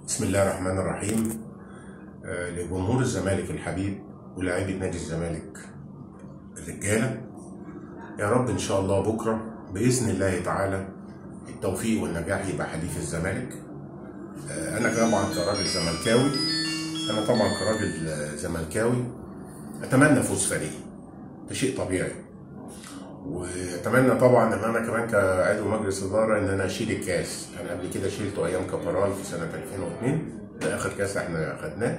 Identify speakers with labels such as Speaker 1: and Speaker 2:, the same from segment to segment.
Speaker 1: بسم الله الرحمن الرحيم آه، لجمهور الزمالك الحبيب ولاعيبه نادي الزمالك الرجاله يا رب ان شاء الله بكره باذن الله تعالى التوفيق والنجاح يبقى حليف الزمالك آه، انا طبعا كراجل زملكاوي انا طبعا كراجل آه، زملكاوي اتمنى فوز فريقي ده شيء طبيعي واتمنى طبعا ان انا كمان كعضو مجلس اداره ان انا اشيل الكاس انا قبل كده شيلته ايام كابرال في سنه 2002 ده اخر كاس احنا خدناه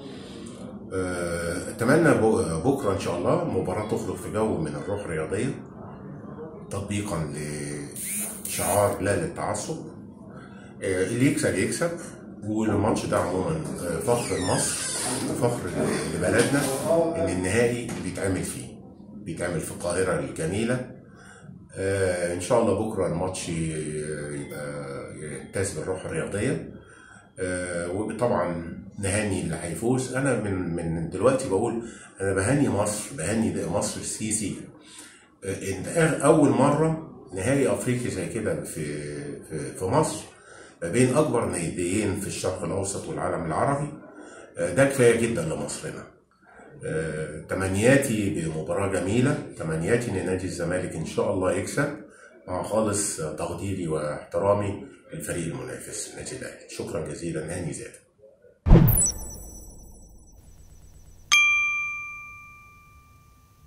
Speaker 1: آه، اتمنى ب- بكره ان شاء الله المباراه تخرج في جو من الروح الرياضيه تطبيقا لشعار لا للتعصب آه، اللي يكسب يكسب والماتش ده عموما آه، فخر لمصر وفخر لبلدنا ان النهائي بيتعمل فيه بيتعمل في القاهره الجميله آه، ان شاء الله بكره الماتش ي- يبقى يمتاز بالروح الرياضيه آه، وطبعا نهني اللي هيفوز انا من من دلوقتي بقول انا بهني مصر بهني ده مصر السيسي آه، ان آخر- اول مره نهائي افريقي زي كده في في في مصر ما بين اكبر ناديين في الشرق الاوسط والعالم العربي آه، ده كفايه جدا لمصرنا آه، تمنياتي بمباراة جميلة تمنياتي ان نادي الزمالك ان شاء الله يكسب مع خالص تقديري واحترامي للفريق المنافس النادي الاهلي شكرا جزيلا هاني زاد